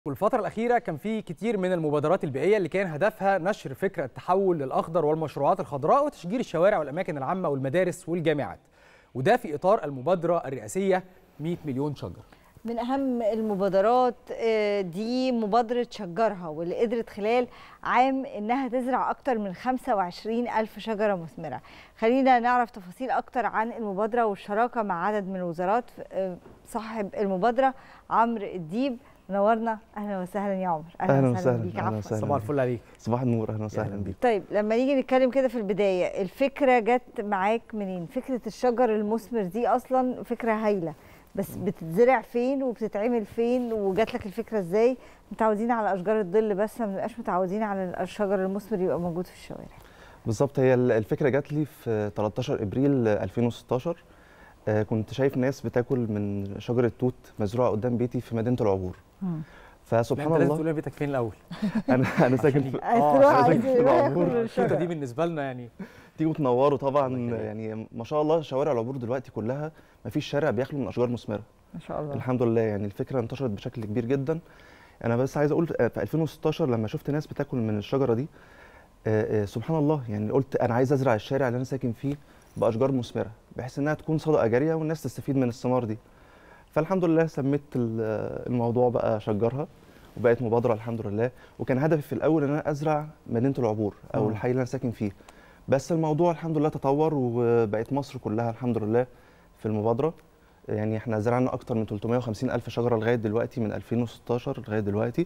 والفترة الأخيرة كان في كتير من المبادرات البيئية اللي كان هدفها نشر فكرة التحول للأخضر والمشروعات الخضراء وتشجير الشوارع والأماكن العامة والمدارس والجامعات وده في إطار المبادرة الرئاسية 100 مليون شجر من أهم المبادرات آه، دي مبادرة شجرها واللي قدرت خلال عام إنها تزرع أكتر من 25 ألف شجرة مثمرة خلينا نعرف تفاصيل أكتر عن المبادرة والشراكة مع عدد من الوزارات آه، صاحب المبادرة عمرو الديب نورنا اهلا وسهلا يا عمر اهلا وسهلا بيك أهلاً عفوا وسهلاً. صباح الفل عليك صباح النور اهلا وسهلا بيك طيب لما نيجي نتكلم كده في البدايه الفكره جت معاك منين فكره الشجر المثمر دي اصلا فكره هايله بس بتتزرع فين وبتتعمل فين وجات لك الفكره ازاي متعودين على اشجار الظل بس ما بنبقاش متعودين على الشجر المثمر يبقى موجود في الشوارع بالظبط هي ال- الفكره جات لي في 13 ابريل 2016 آه، كنت شايف ناس بتاكل من شجره توت مزروعه قدام بيتي في مدينه العبور لا، فسبحان انت لازم الله تقول لنا بيتك فين الأول انا انا ساكن عشان في يجي- عايز آه، تروح عايز عايز أجي في يروح العبور. ياكل الشتا دي الشجر بالنسبة لنا يعني تيجوا تنوروا الله طبعا يخليك. يعني ما شاء الله شوارع العبور دلوقتي كلها ما فيش شارع بيخلو من اشجار مثمره ما شاء الله الحمد لله يعني الفكره انتشرت بشكل كبير جدا انا بس عايز اقول آه، في 2016 لما شفت ناس بتاكل من الشجره دي آه، آه، سبحان الله يعني قلت انا عايز ازرع الشارع اللي انا ساكن فيه باشجار مثمره بحيث انها تكون صدقه جاريه والناس تستفيد من الثمار دي فالحمد لله سميت ال- آه، الموضوع بقى شجرها وبقت مبادره الحمد لله وكان هدفي في الاول ان انا ازرع مدينه العبور او مم. الحي اللي انا ساكن فيه بس الموضوع الحمد لله تطور وبقت مصر كلها الحمد لله في المبادره يعني احنا زرعنا اكتر من 350 الف شجره لغايه دلوقتي من 2016 لغايه دلوقتي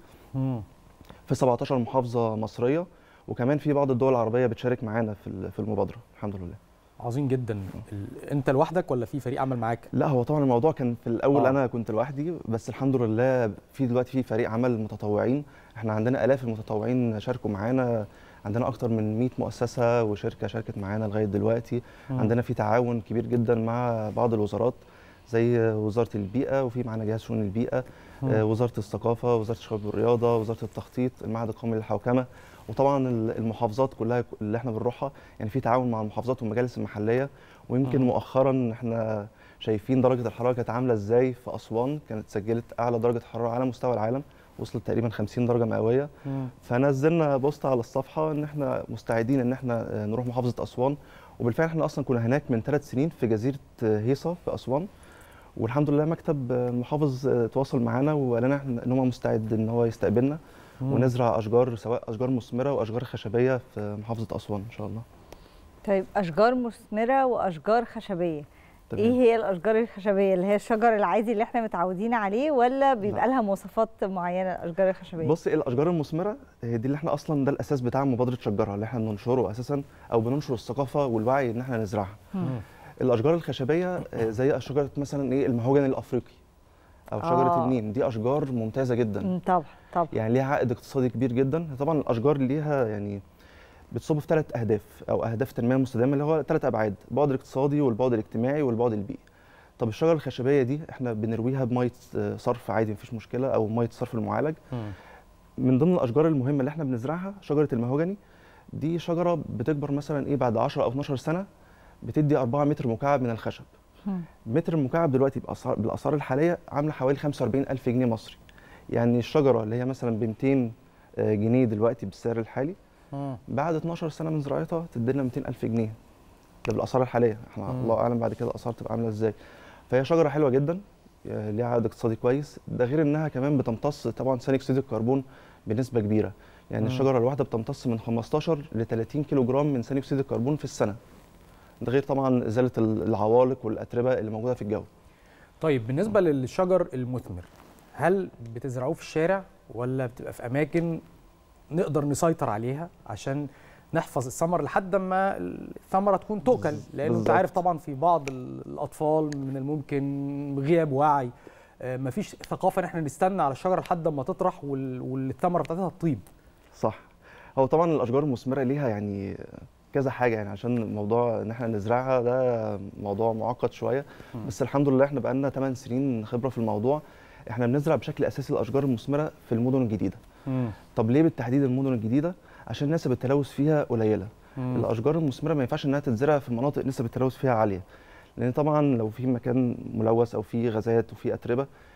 في 17 محافظه مصريه وكمان في بعض الدول العربيه بتشارك معانا في ال- في المبادره الحمد لله عظيم جدا ال... انت لوحدك ولا في فريق عمل معاك لا هو طبعا الموضوع كان في الاول آه. آه. انا كنت لوحدي بس الحمد لله في دلوقتي في فريق عمل متطوعين احنا عندنا الاف المتطوعين شاركوا معانا عندنا اكتر من 100 مؤسسه وشركه شاركت معانا لغايه دلوقتي مم. عندنا في تعاون كبير جدا مع بعض الوزارات زي وزاره البيئه وفي معانا جهاز شؤون البيئه مم. آه، وزاره الثقافه وزاره الشباب والرياضه وزاره التخطيط المعهد القومي للحوكمه وطبعا ال- المحافظات كلها اللي احنا بنروحها يعني في تعاون مع المحافظات والمجالس المحليه ويمكن مم. مؤخرا احنا شايفين درجه الحراره كانت عامله ازاي في اسوان كانت سجلت اعلى درجه حراره على مستوى العالم وصلت تقريبا 50 درجه مئويه مم. فنزلنا بوست على الصفحه ان احنا مستعدين ان احنا آه، نروح محافظه اسوان وبالفعل احنا اصلا كنا هناك من ثلاث سنين في جزيره آه، هيصه في اسوان والحمد لله مكتب آه، المحافظ آه، تواصل معانا وقال لنا إحنا- ان هو مستعد ان هو يستقبلنا مم. ونزرع اشجار سواء اشجار مثمره واشجار خشبيه في محافظه اسوان ان شاء الله طيب اشجار مثمره واشجار خشبيه تمام. ايه هي الاشجار الخشبيه اللي هي الشجر العادي اللي احنا متعودين عليه ولا بيبقى لا. لها مواصفات معينه الاشجار الخشبيه بصي الاشجار المثمره هي دي اللي احنا اصلا ده الاساس بتاع مبادره شجرها اللي احنا بننشره اساسا او بننشر الثقافه والوعي ان احنا نزرعها مم. الاشجار الخشبيه آه، زي شجره مثلا ايه المهوجن الافريقي او شجره آه. النيم دي اشجار ممتازه جدا مم، طبعا طبعا يعني ليها عائد اقتصادي كبير جدا طبعا الاشجار ليها يعني بتصب في ثلاث اهداف او اهداف تنميه مستدامه اللي هو ثلاث ابعاد البعد الاقتصادي والبعد الاجتماعي والبعد البيئي طب الشجره الخشبيه دي احنا بنرويها بميه آه، صرف عادي مفيش مشكله او ميه صرف المعالج مم. من ضمن الاشجار المهمه اللي احنا بنزرعها شجره المهوجني دي شجره بتكبر مثلا ايه بعد 10 او 12 سنه بتدي 4 متر مكعب من الخشب مم. متر مكعب دلوقتي بأسعار بالاسعار الحاليه عامله حوالي 45000 جنيه مصري يعني الشجره اللي هي مثلا ب 200 آه، جنيه دلوقتي بالسعر الحالي مم. بعد 12 سنه من زراعتها تدي لنا 200000 جنيه ده بالاسعار الحاليه احنا مم. الله اعلم بعد كده الاسعار تبقى عامله ازاي فهي شجره حلوه جدا آه، ليها عائد اقتصادي كويس ده غير انها كمان بتمتص طبعا ثاني اكسيد الكربون بنسبه كبيره يعني مم. الشجره الواحده بتمتص من 15 ل 30 كيلو جرام من ثاني اكسيد الكربون في السنه ده غير طبعا ازاله العوالق والاتربه اللي موجوده في الجو طيب بالنسبه للشجر المثمر هل بتزرعوه في الشارع ولا بتبقى في اماكن نقدر نسيطر عليها عشان نحفظ الثمر لحد ما الثمره تكون تؤكل لانه انت بالظبط. عارف طبعا في بعض ال- الاطفال من الممكن غياب وعي آه، مفيش ثقافه ان احنا نستنى على الشجره لحد ما تطرح وال- والثمره بتاعتها تطيب صح هو طبعا الاشجار المثمره ليها يعني كذا حاجه يعني عشان موضوع ان احنا نزرعها ده موضوع معقد شويه مم. بس الحمد لله احنا بقالنا 8 سنين خبره في الموضوع احنا بنزرع بشكل اساسي الاشجار المثمره في المدن الجديده طب ليه بالتحديد المدن الجديده عشان نسب التلوث فيها قليله مم. الاشجار المثمره ما ينفعش انها تتزرع في مناطق نسب التلوث فيها عاليه لان طبعا لو في مكان ملوث او في غازات وفي اتربه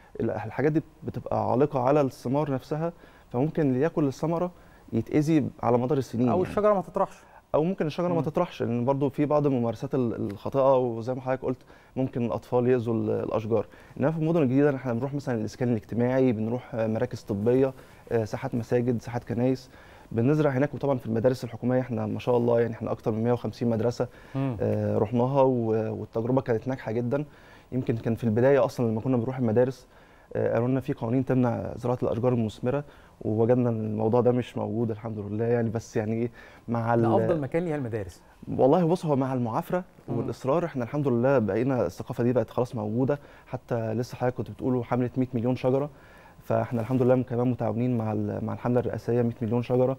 ال- الحاجات دي بتبقى عالقه على الثمار نفسها فممكن اللي ياكل الثمره يتاذي على مدار السنين او يعني. الشجره ما تطرحش او ممكن الشجره ما مم. تطرحش لان برضو في بعض الممارسات ال- الخاطئه وزي ما حضرتك قلت ممكن الاطفال ياذوا ال- الاشجار انما في المدن الجديده احنا بنروح مثلا الاسكان الاجتماعي بنروح آه، مراكز طبيه آه، ساحات مساجد ساحات كنايس بنزرع هناك وطبعا في المدارس الحكوميه احنا ما شاء الله يعني احنا اكتر من 150 مدرسه مم. آه، رحناها و- والتجربه كانت ناجحه جدا يمكن كان في البدايه اصلا لما كنا بنروح المدارس آه، قالوا لنا في قوانين تمنع زراعه الاشجار المثمره ووجدنا ان الموضوع ده مش موجود الحمد لله يعني بس يعني ايه مع ده ال- افضل مكان ليها المدارس والله بص هو مع المعافره مم. والاصرار احنا الحمد لله بقينا الثقافه دي بقت خلاص موجوده حتى لسه حضرتك كنت بتقولوا حمله 100 مليون شجره فاحنا الحمد لله كمان متعاونين مع ال- مع الحمله الرئاسيه 100 مليون شجره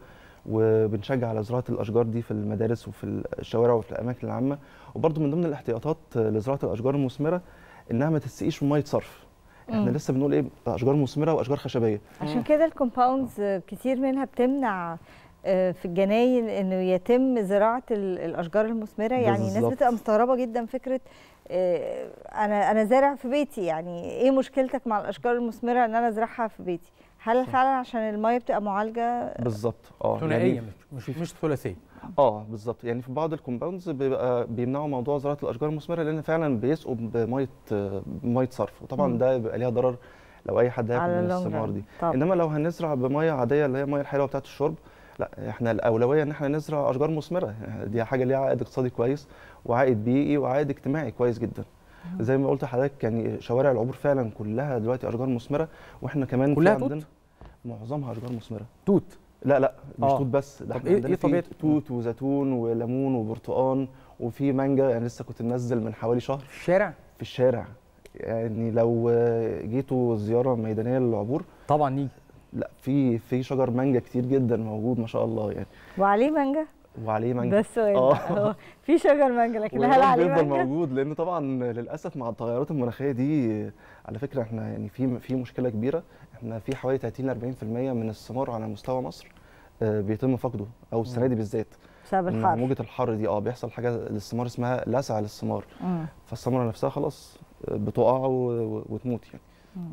وبنشجع على زراعه الاشجار دي في المدارس وفي الشوارع وفي الاماكن العامه وبرده من ضمن الاحتياطات لزراعه الاشجار المثمره انها ما تسقيش بميه صرف احنا مم. لسه بنقول ايه اشجار مثمره واشجار خشبيه عشان كده الكومباوندز كتير منها بتمنع آه، في الجناين انه يتم زراعه ال- الاشجار المثمره يعني الناس بالظبط. بتبقى مستغربه جدا فكره آه، انا انا زارع في بيتي يعني ايه مشكلتك مع الاشجار المثمره ان انا ازرعها في بيتي هل فعلا عشان الميه بتبقى معالجه بالظبط اه ثنائيه مش مش مش ثلاثيه اه بالظبط يعني في بعض الكومباوندز بيبقى بيمنعوا موضوع زراعه الاشجار المثمره لان فعلا بيسقوا بميه بميه صرف وطبعا مم. ده بيبقى ليها ضرر لو اي حد هياكل على من اللونج الثمار ران. دي طبعا. انما لو هنزرع بميه عاديه اللي هي الميه الحلوه بتاعه الشرب لا احنا الاولويه ان احنا نزرع اشجار مثمره دي حاجه ليها عائد اقتصادي كويس وعائد بيئي وعائد اجتماعي كويس جدا زي ما قلت لحضرتك يعني شوارع العبور فعلا كلها دلوقتي اشجار مثمره واحنا كمان كلها في توت؟ عندنا معظمها اشجار مثمره توت لا لا مش آه. توت بس ده طب احنا إيه- عندنا إيه في طبيعة- توت وزيتون وليمون وبرتقان وفي مانجا يعني لسه كنت منزل من حوالي شهر في الشارع في الشارع يعني لو آه، جيتوا زياره ميدانيه للعبور طبعا نيجي لا في في شجر مانجا كتير جدا موجود ما شاء الله يعني وعليه مانجا وعليه مانجا ده السؤال آه. بقى. هو في شجر مانجا لكن هل والرمل عليه بيفضل مانجا موجود لان طبعا للاسف مع التغيرات المناخيه دي على فكره احنا يعني في في مشكله كبيره احنا في حوالي 30 ل 40% من الثمار على مستوى مصر آه، بيتم فقده او السنه دي بالذات بسبب مع الحر موجه الحر دي اه بيحصل حاجه للثمار اسمها لسع للثمار مم. فالثمره نفسها خلاص بتقع و- و- وتموت يعني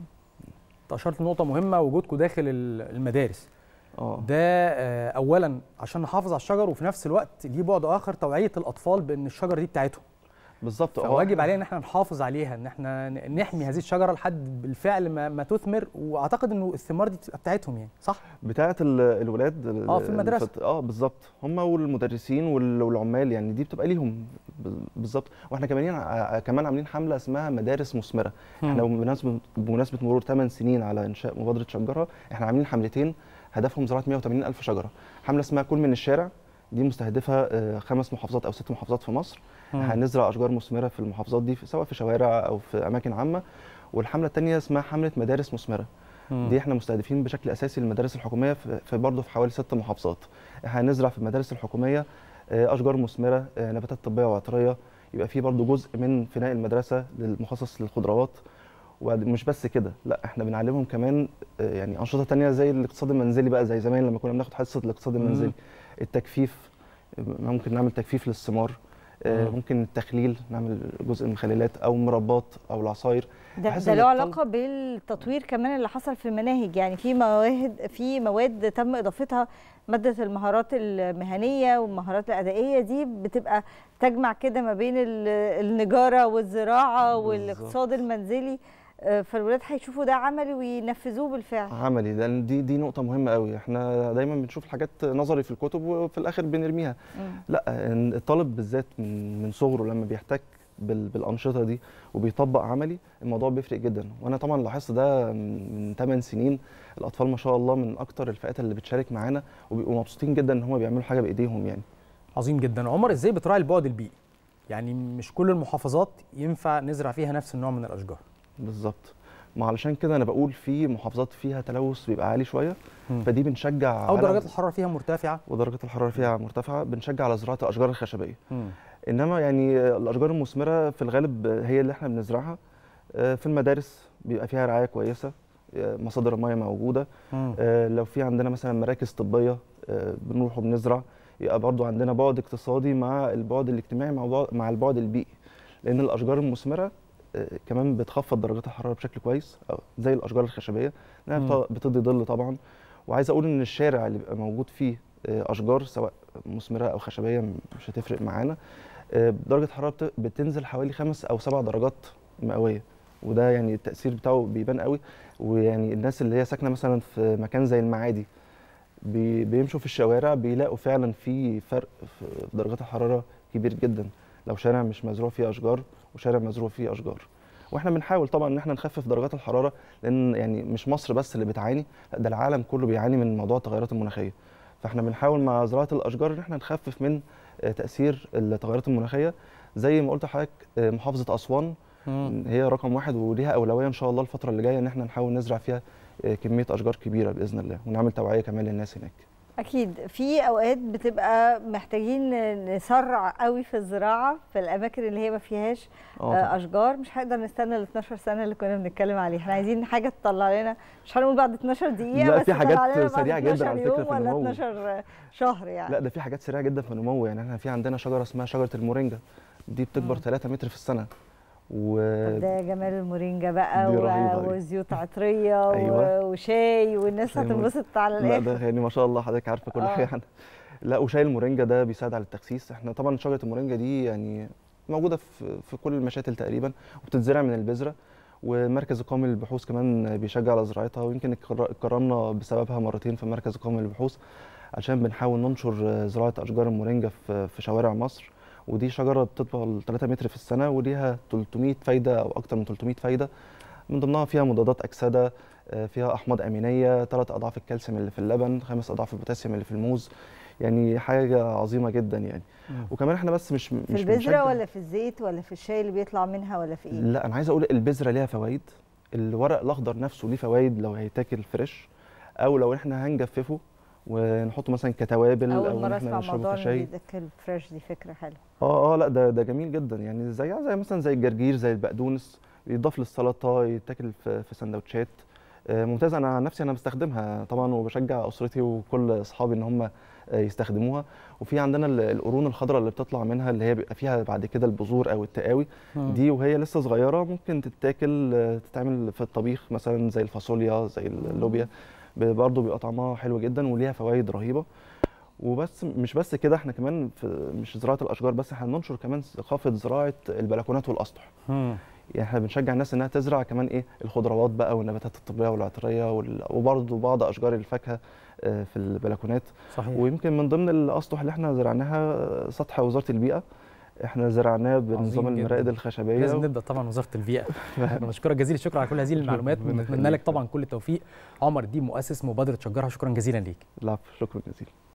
أنت اشرت نقطه مهمه وجودكم داخل ال- المدارس اه ده آه، اولا عشان نحافظ على الشجر وفي نفس الوقت ليه بعد اخر توعيه الاطفال بان الشجره دي بتاعتهم بالظبط اه فواجب علينا ان احنا نحافظ عليها ان احنا ن- نحمي هذه الشجره لحد بالفعل ما, ما تثمر واعتقد انه الثمار دي تبقى بتاعتهم يعني صح بتاعه ال- الولاد ال- آه، في المدرسة. الفت- اه بالظبط هم والمدرسين وال- والعمال يعني دي بتبقى ليهم ب- بالظبط واحنا كمان ع- كمان عاملين حمله اسمها مدارس مثمره احنا بمناسبه بمناسبه مرور 8 سنين على انشاء مبادره شجرها احنا عاملين حملتين هدفهم زراعه 180 الف شجره حمله اسمها كل من الشارع دي مستهدفه آه، خمس محافظات او ست محافظات في مصر مم. هنزرع اشجار مثمره في المحافظات دي في- سواء في شوارع او في اماكن عامه والحمله الثانيه اسمها حمله مدارس مثمره مم. دي احنا مستهدفين بشكل اساسي المدارس الحكوميه في في برضه في حوالي ست محافظات هنزرع في المدارس الحكوميه آه، اشجار مثمره آه، نباتات طبيه وعطريه يبقى في برضه جزء من فناء المدرسه المخصص للخضروات ومش بس كده لا احنا بنعلمهم كمان آه، يعني انشطه تانية زي الاقتصاد المنزلي بقى زي زمان لما كنا بناخد حصه الاقتصاد مم. المنزلي التكفيف ممكن نعمل تجفيف للثمار آه، مم. ممكن التخليل نعمل جزء من المخللات او مربات او العصاير ده, بحيث ده إن له الطلب- علاقه بالتطوير كمان اللي حصل في المناهج يعني في مواد في مواد تم اضافتها ماده المهارات المهنيه والمهارات الادائيه دي بتبقى تجمع كده ما بين ال- النجاره والزراعه بالظبط. والاقتصاد المنزلي آه، فالولاد هيشوفوا ده عملي وينفذوه بالفعل عملي لان دي دي نقطه مهمه قوي احنا دايما بنشوف الحاجات نظري في الكتب وفي الاخر بنرميها مم. لا إن الطالب بالذات من من صغره لما بيحتك بال- بالانشطه دي وبيطبق عملي الموضوع بيفرق جدا وانا طبعا لاحظت ده من 8 سنين الاطفال ما شاء الله من اكتر الفئات اللي بتشارك معانا وبيبقوا مبسوطين جدا ان هم بيعملوا حاجه بايديهم يعني عظيم جدا عمر ازاي بتراعي البعد البيئي يعني مش كل المحافظات ينفع نزرع فيها نفس النوع من الاشجار بالظبط ما علشان كده انا بقول في محافظات فيها تلوث بيبقى عالي شويه مم. فدي بنشجع او على- درجات الحراره فيها مرتفعه ودرجه الحراره فيها مرتفعه بنشجع على زراعه الاشجار الخشبيه مم. انما يعني الاشجار المثمره في الغالب هي اللي احنا بنزرعها آه، في المدارس بيبقى فيها رعايه كويسه آه، مصادر الميه موجوده مم. آه، لو في عندنا مثلا مراكز طبيه آه، بنروح وبنزرع يبقى برضو عندنا بعد اقتصادي مع البعد الاجتماعي مع بعد مع البعد البيئي لان الاشجار المثمره آه، كمان بتخفض درجات الحراره بشكل كويس أو زي الاشجار الخشبيه لانها مم. بت- بتدي ظل طبعا وعايز اقول ان الشارع اللي بيبقى موجود فيه آه، اشجار سواء مثمره او خشبيه مش هتفرق معانا آه، درجه الحراره بت- بتنزل حوالي خمس او سبع درجات مئويه وده يعني التاثير بتاعه بيبان قوي ويعني الناس اللي هي ساكنه مثلا في مكان زي المعادي بي- بيمشوا في الشوارع بيلاقوا فعلا في فرق في درجات الحراره كبير جدا لو شارع مش مزروع فيه اشجار وشارع مزروع فيه اشجار واحنا بنحاول طبعا ان احنا نخفف درجات الحراره لان يعني مش مصر بس اللي بتعاني لا ده العالم كله بيعاني من موضوع التغيرات المناخيه فاحنا بنحاول مع زراعه الاشجار ان احنا نخفف من آه، تاثير التغيرات المناخيه زي ما قلت لحضرتك آه، محافظه اسوان مم. هي رقم واحد وليها اولويه ان شاء الله الفتره اللي جايه ان احنا نحاول نزرع فيها آه، كميه اشجار كبيره باذن الله ونعمل توعيه كمان للناس هناك اكيد في اوقات بتبقى محتاجين نسرع قوي في الزراعه في الاماكن اللي هي ما فيهاش اه طبعاً. آه، اشجار مش هنقدر نستنى ال 12 سنه اللي كنا بنتكلم عليه احنا عايزين حاجه تطلع لنا مش هنقول بعد 12 دقيقه لا، بس في حاجات تطلع لنا بعد سريعة جداً 12 على فكرة يوم في ولا النمو. 12 شهر يعني لا ده في حاجات سريعه جدا في النمو يعني احنا في عندنا شجره اسمها شجره المورينجا دي بتكبر مم. 3 متر في السنه و طب ده جمال المورينجا بقى دي و- رهيبة دي. وزيوت عطريه و- أيوة. وشاي والناس شاي مورينجا. هتنبسط على لا الاخر ده يعني ما شاء الله حضرتك عارفه كل آه. حاجه عنها لا وشاي المورينجا ده بيساعد على التخسيس احنا طبعا شجره المورينجا دي يعني موجوده في في كل المشاتل تقريبا وبتتزرع من البذره ومركز القومي للبحوث كمان بيشجع على زراعتها ويمكن اتكر- اتكرمنا بسببها مرتين في المركز القومي للبحوث عشان بنحاول ننشر زراعه اشجار المورينجا في في شوارع مصر ودي شجره بتطول 3 متر في السنه وليها 300 فايده او اكتر من 300 فايده من ضمنها فيها مضادات اكسده آه، فيها احماض امينيه ثلاث اضعاف الكالسيوم اللي في اللبن خمس اضعاف البوتاسيوم اللي في الموز يعني حاجه عظيمه جدا يعني مم. وكمان احنا بس مش في مش البذره بنشجع- ولا في الزيت ولا في الشاي اللي بيطلع منها ولا في ايه لا انا عايز اقول البذره ليها فوائد الورق الاخضر نفسه ليه فوائد لو هيتاكل فريش او لو احنا هنجففه ونحطه مثلا كتوابل اول او ان مره احنا اسمع نشربه موضوع انه كشاي بيتاكل فريش دي فكره حلوه اه اه لا ده ده جميل جدا يعني زي زي مثلا زي الجرجير زي البقدونس يضاف للسلطه يتاكل في في سندوتشات آه، ممتاز انا عن نفسي انا بستخدمها طبعا وبشجع اسرتي وكل اصحابي ان هم آه، يستخدموها وفي عندنا ال- القرون الخضراء اللي بتطلع منها اللي هي بيبقى فيها بعد كده البذور او التقاوي مم. دي وهي لسه صغيره ممكن تتاكل آه، تتعمل في الطبيخ مثلا زي الفاصوليا زي اللوبيا ب- برضه بيبقى طعمها حلو جدا وليها فوائد رهيبه وبس مش بس كده احنا كمان في مش زراعه الاشجار بس احنا بننشر كمان ثقافه زراعه البلكونات والاسطح مم. يعني احنا بنشجع الناس انها تزرع كمان ايه الخضروات بقى والنباتات الطبيه والعطريه وال- وبرضه بعض اشجار الفاكهه آه، في البلكونات صحيح ويمكن من ضمن الاسطح اللي احنا زرعناها آه، سطح وزاره البيئه احنا زرعناه بنظام جداً. المراقد الخشبيه لازم نبدا طبعا وزاره البيئه انا بشكرك جزيل الشكر على كل هذه المعلومات ربنا ونتمنى يخليك. لك طبعا كل التوفيق عمر دي مؤسس مبادره شجرها شكرا جزيلا ليك لا شكرا جزيلا